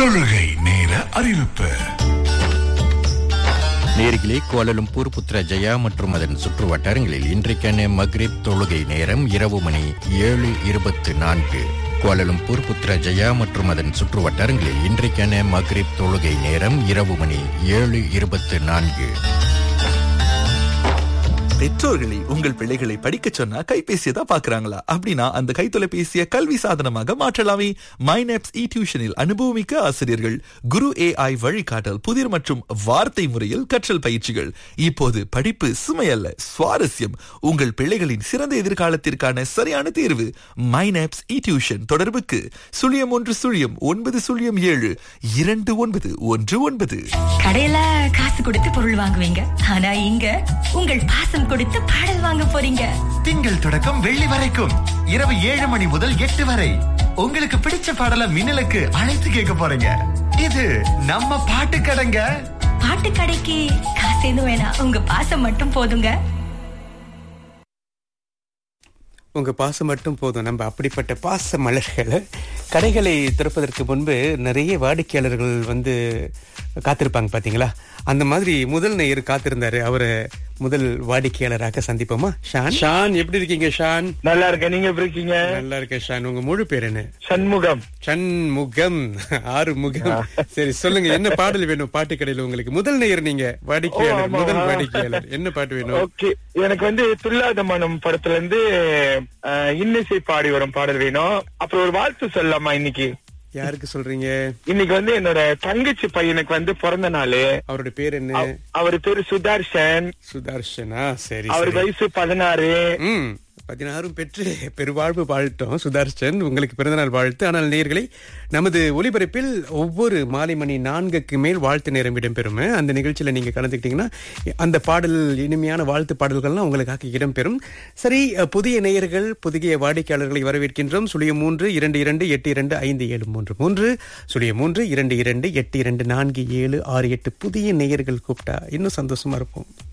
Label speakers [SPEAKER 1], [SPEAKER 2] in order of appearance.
[SPEAKER 1] தொழுகை நேர அறிவிப்பு
[SPEAKER 2] நேர்களே கோலலும்பூர் புத்ரஜயா மற்றும் அதன் சுற்று வட்டாரங்களில் இன்றைக்கான மக்ரிப் தொழுகை நேரம் இரவு மணி ஏழு இருபத்து நான்கு கோலலும்பூர் புத்ரஜயா மற்றும் அதன் சுற்று வட்டாரங்களில் இன்றைக்கான மக்ரிப் தொழுகை நேரம் இரவு மணி ஏழு இருபத்து நான்கு
[SPEAKER 3] பெற்றோர்களை உங்கள் பிள்ளைகளை படிக்க சொன்னா கைபேசியை தான் பாக்குறாங்களா அப்படின்னா அந்த கைத்தொலைபேசியை கல்வி சாதனமாக மாற்றலாமே மைனப்ஸ் இ டியூஷனில் அனுபவமிக்க ஆசிரியர்கள் குரு ஏஐ வழிகாட்டல் புதிர் மற்றும் வார்த்தை முறையில் கற்றல் பயிற்சிகள் இப்போது படிப்பு சுமையல்ல சுவாரஸ்யம் உங்கள் பிள்ளைகளின் சிறந்த எதிர்காலத்திற்கான சரியான தேர்வு மைனப்ஸ் இ டியூஷன் தொடர்புக்கு சுழியம் ஒன்று சுழியம் ஒன்பது சுழியம் ஏழு இரண்டு ஒன்பது ஒன்று ஒன்பது
[SPEAKER 4] கடையில காசு கொடுத்து பொருள் வாங்குவீங்க ஆனா இங்க உங்கள் பாசம் கொடுத்து பாடல் வாங்க போறீங்க
[SPEAKER 5] திங்கள் தொடக்கம் வெள்ளி வரைக்கும் இரவு ஏழு மணி முதல் எட்டு வரை உங்களுக்கு பிடிச்ச பாடல மின்னலுக்கு அழைத்து கேட்க போறீங்க இது நம்ம பாட்டு கடைங்க
[SPEAKER 4] பாட்டு கடைக்கு காசு எதுவும் வேணாம் உங்க பாசம் மட்டும் போதுங்க
[SPEAKER 6] உங்க பாசம் மட்டும் போதும் நம்ம அப்படிப்பட்ட பாச மலர்களை கடைகளை திறப்பதற்கு முன்பு நிறைய வாடிக்கையாளர்கள் வந்து காத்திருப்பாங்க பாத்தீங்களா அந்த மாதிரி முதல் நேயர் காத்திருந்தாரு அவரை முதல் வாடிக்கையாளராக சந்திப்போமா ஷான் ஷான் எப்படி இருக்கீங்க ஷான்
[SPEAKER 7] நல்லா இருக்கேன் நீங்க எப்படி இருக்கீங்க
[SPEAKER 6] நல்லா இருக்கேன் ஷான் உங்க முழு பேர் என்ன
[SPEAKER 7] சண்முகம்
[SPEAKER 6] சண்முகம் ஆறு முகம் சரி சொல்லுங்க என்ன பாடல் வேணும் பாட்டு கடையில உங்களுக்கு முதல் நேயர் நீங்க வாடிக்கையாளர்
[SPEAKER 7] ஆமா,
[SPEAKER 6] முதல்
[SPEAKER 7] ஆமா.
[SPEAKER 6] வாடிக்கையாளர் என்ன பாட்டு வேணும்
[SPEAKER 7] ஓகே எனக்கு வந்து துல்லாத மனம் படத்துல இருந்து அஹ், இன்னிசை பாடி வரும் பாடல் வேணும் அப்புறம் ஒரு வாழ்த்து சொல்லலாமா இன்னைக்கு
[SPEAKER 6] யாருக்கு சொல்றீங்க
[SPEAKER 7] இன்னைக்கு வந்து என்னோட தங்கச்சி பையனுக்கு வந்து பிறந்த நாள்
[SPEAKER 6] அவருடைய பேர் என்ன
[SPEAKER 7] அவர் பேரு சுதர்ஷன்
[SPEAKER 6] சுதர்ஷனா சரி
[SPEAKER 7] அவர்
[SPEAKER 6] சரி.
[SPEAKER 7] வயசு பதினாறு
[SPEAKER 6] ம் பதினாறும் பெற்று பெருவாழ்வு வாழ்த்தோம் சுதர்ஷன் உங்களுக்கு பிறந்தநாள் வாழ்த்து ஆனால் நேயர்களை நமது ஒலிபரப்பில் ஒவ்வொரு மாலை மணி நான்குக்கு மேல் வாழ்த்து நேரம் இடம்பெறும் அந்த நிகழ்ச்சியில நீங்க கலந்துக்கிட்டீங்கன்னா அந்த பாடல் இனிமையான வாழ்த்து பாடல்கள்லாம் உங்களுக்காக இடம்பெறும் சரி அஹ், புதிய நேயர்கள் புதிய வாடிக்கையாளர்களை வரவேற்கின்றோம் சுழியம் மூன்று இரண்டு இரண்டு எட்டு இரண்டு ஐந்து ஏழு மூன்று மூன்று சுழியம் மூன்று இரண்டு இரண்டு எட்டு இரண்டு நான்கு ஏழு ஆறு எட்டு புதிய நேயர்கள் கூப்பிட்டா இன்னும் சந்தோஷமா இருப்போம்